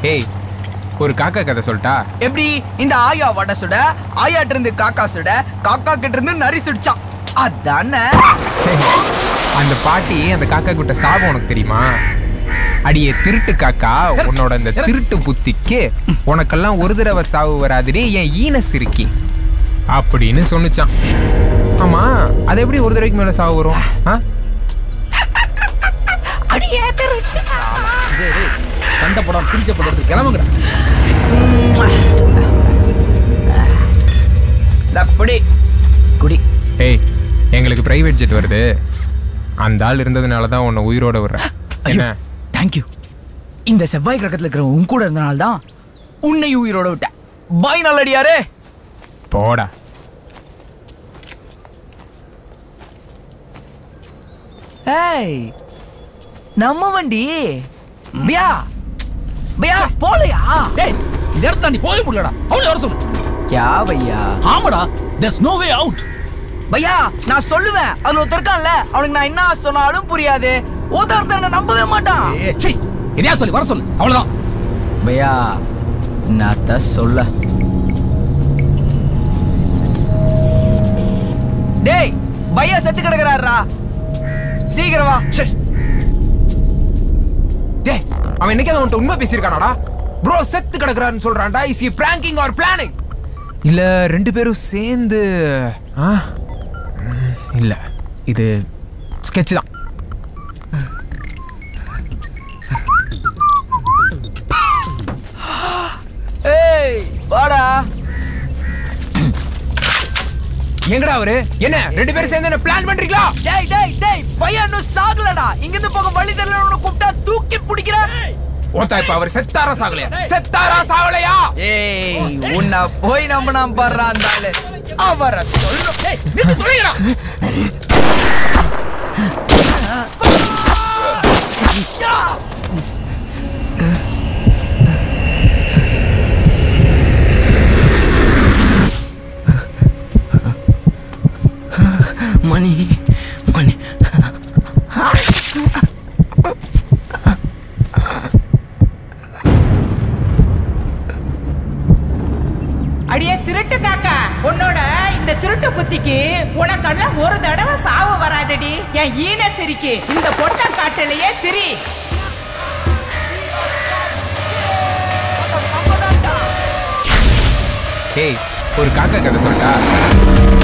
ஏய் ஒரு காக்கா கதை சொல்லிட்டா எப்படி இந்த ஆயா வடை சுட ஆயாட்ட இருந்து காக்கா சுட காக்கா கிட்ட இருந்து நரி சுடிச்சான் அதானே அந்த பாட்டி அந்த காக்கா கிட்ட சாபம் உனக்கு தெரியுமா அடியே திருட்டு காக்கா உன்னோட அந்த திருட்டு புத்திக்கு உனக்கெல்லாம் ஒரு தடவை சாவு வராதுடி என் ஈனஸ் இருக்கி அப்படின்னு சொன்னுச்சான் ஆமா அது எப்படி ஒரு தடவைக்கு மேல சாவு வரும் ஆ? சண்டை படம் பிடிச்ச படத்துக்கு கிளம்புங்கடா இந்த அப்படி குடி ஏய் எங்களுக்கு பிரைவேட் ஜெட் வருது அந்த ஆள் இருந்ததுனால தான் உன்னை உயிரோட விடுறேன் என்ன தேங்க்யூ இந்த செவ்வாய் கிரகத்துல இருக்கிற உன் கூட இருந்தனால தான் உன்னை உயிரோட விட்டேன் பாய் நல்லடியாரே போடா ஏய் நம்ம வண்டி பியா பியா போலையா டேய் இந்த இடத்த தாண்டி போக முடியலடா அவளை வர சொல்லு क्या भैया ஆமாடா there's no way out பையா நான் சொல்லுவேன் அதுல ஒருத்தர் இருக்கான்ல அவனுக்கு நான் என்ன சொன்னாலும் புரியாது ஒருத்தர் என்ன நம்பவே மாட்டான் ஏ சீ எதையா சொல்லி வர சொல்லு அவ்வளவுதான் பையா நான் தான் சொல்ல டேய் பையா செத்து கிடக்குறாரா சீக்கிரம் வா ச்சே. டேய் அவன் என்னைக்கு அவன்கிட்ட உண்மை பேசியிருக்கானாடா ப்ரோ செத்து கிடக்குறான்னு சொல்றான்டா is you pranking or planning இல்ல ரெண்டு பேரும் சேர்ந்து ஆ ம், இல்ல இது ஸ்கெட்ச் தான் ஏய் வாடா எங்கடா அவரு என்ன ரெண்டு பேரும் சேர்ந்து என்ன பிளான் பண்றீங்களா டேய் டேய் டேய் பையன் இன்னும் சாகலடா இங்கிருந்து போக வழி தெரியல உன்னை கூப்பிட்டா தூக்கி பிடிக்கிற ஓத்தா இப்ப அவர் செத்தாரா சாகலையா செத்தாரா சாகலையா ஏய் உன்னை போய் நம்பினா பாடுறா அந்த ஆளு அவரை சொல்லும் ஏய் நிறுத்து தொலைங்கடா மணி மணி அடியே திருட்டு காக்கா உன்னோட இந்த திருட்டு புத்திக்கு உனக்கெல்லாம் ஒரு தடவை சாவு வராதடி என் ஈன சிரிக்கு இந்த பொட்டை காட்டிலேயே திரி ஏய் ஒரு காக்கா கதை சொல்லிட்டா